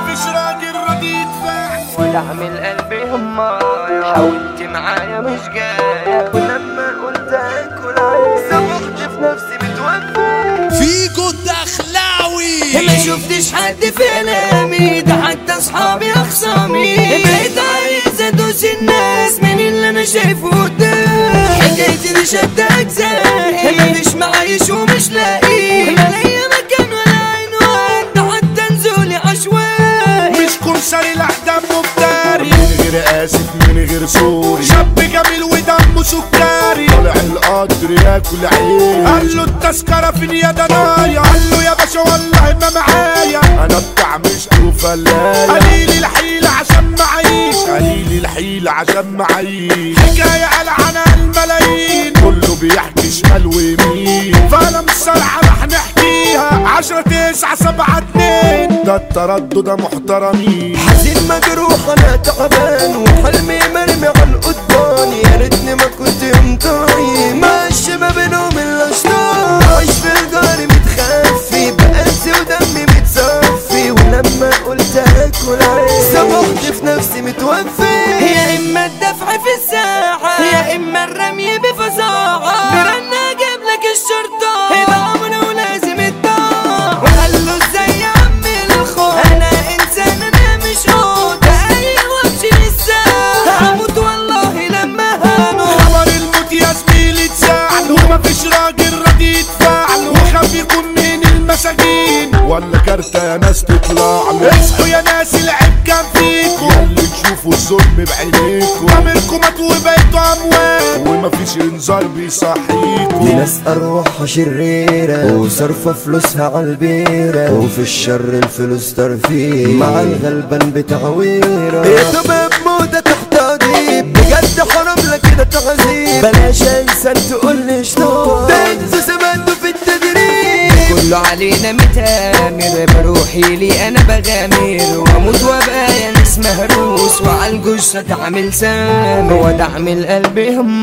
ومفيش راجل راضي يدفع ودعم القلب همايا حاولت معايا مش جاية ولما قلت اكل عيش صبحت في نفسي متوفى فيجو الدخلاوي ما شفتش حد في الامي ده حتى اصحابي اخصامي بقيت عايز ادوس الناس من اللي انا شايفه قدام حكايتي دي شد اجزاء مفيش معايش ومش لاقي لا ليا مكان ولا عنوان ده حتى نزولي عشوائي مش كمساري لحدم مفتري من غير اسف من غير سوري شاب جميل ودمه سكري طالع القدر ياكل عيش قال له التذكرة فين يا دنايا قال له يا باشا والله ما معايا انا بتاع مشت وفلاية قليل الحيلة عشان معيش قليل الحيلة عشان معيش حكاية قال عنها الملايين كله بيحكي شمال ويمين فانا مش صالحة رح نحكيها عشرة تسعة سبعة اتنين ده التردد ده محترمين حزين مجروح انا تعبان وحلمي مرمي على القضبان يا ريتني ما كنت يوم طاير مع الشباب بينهم الاشطار عايش في الجار متخفي بقاسي ودمي متصفي ولما قلت اكل عيش صبحت في نفسي متوفي يا اما الدفع في الساعة يا اما الرمي بفظاعة برنا اجيب لك الشرطة ده امر ولازم الطاعة وقال له ازاي يا عم الخوف انا انسان انا مش قوت ايوه امشي للساعة هموت والله لما هموت خبر الموت يا زميلي اتزعل ومفيش راجل راضي يدفع له وخاف يكون من المساجين ولا كارتة يا ناس تطلع له اصحوا يا ناس العيب كان فيكم ياللي تشوفوا الظلم بعينيكم ضميركم مات وبقيتوا اموات ومفيش انذار بيصحيكم دي ناس أرواحها شريرة وصرفة فلوسها عالبيرة وفي الشر الفلوس ترفيه مع الغلبان بتعويرة يا تمام موتة تحت عديب بجد حرام لك كده تعذيب بلاش انسان تقول لي شطار ده انتوا سمعتوا في التدريب كله علينا متامر بروحي لي انا بغامر واموت وابقى يا ناس مهروس وعلى الجثه تعمل سامر ودعم القلب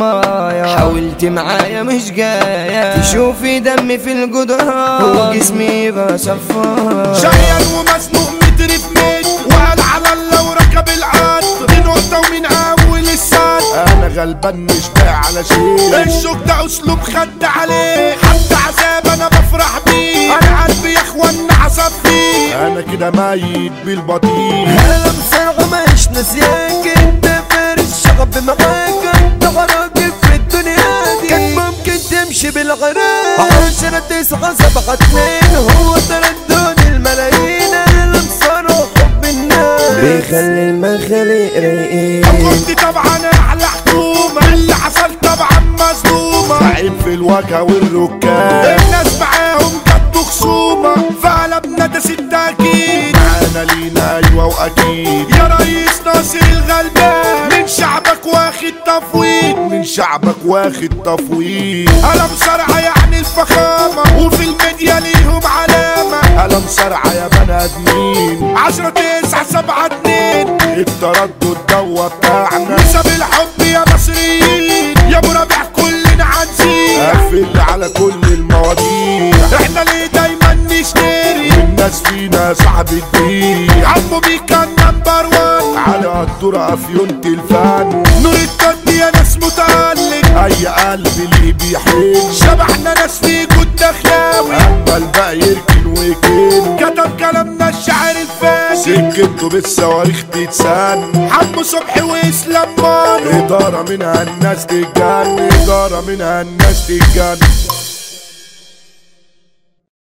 همايا حاولت معايا مش جايه تشوفي دمي في الجدران وجسمي بقى صفار شيال ومزنوق متر في متر وقال على الله وركب القطر من نقطة ومن أول السد أنا غلبان مش باقي على شيء الشوك ده أسلوب خد عليه حتى عذاب أنا بفرح بيه أنا قلبي يا إخوانا عصب فيه أنا كده ميت بالبطيء انا بصراحة مش ناسياك انت فارس شغب معاك انت راجل في الدنيا دي كان ممكن تمشي بالعراق عشرة تسعة سبعة اتنين هو تردد الملايين انا بصراحة حب الناس بيخلي المخالق رايقين كنت طبعا أحلى حكومة اللي حصل طبعا مظلومة عيب في الواجهة والركاب الناس معاهم جابوا خصومة فقلبنا ده ست أكيد معانا لينا أيوة وأكيد يا ريس ناصر الغلبان من شعبك واخد تفويض من شعبك واخد تفويض قلم صرعة يعني الفخامة وفي الميديا ليهم علامة قلم صرعة يا بني آدمين عشرة تسعة سبعة اتنين التردد دوا بتاعنا نسب الحب يا مصريين يا ابو ربيع كلنا عنزين قفل على كل المواضيع احنا ليه دايما نشتري الناس فينا صاحب الدين عمو بيكا نمبر وان على الدرة افيونت الفن نور التد يا ناس متألق اي قلب اللي بيحن شبحنا ناس في جود دخلاوي اما الباقي يركن ويكن كتب كلامنا الشعر الفاسد سكته بالصواريخ تتسن حمو صبحي واسلام مانو ادارة منها الناس تتجن ادارة منها الناس تتجن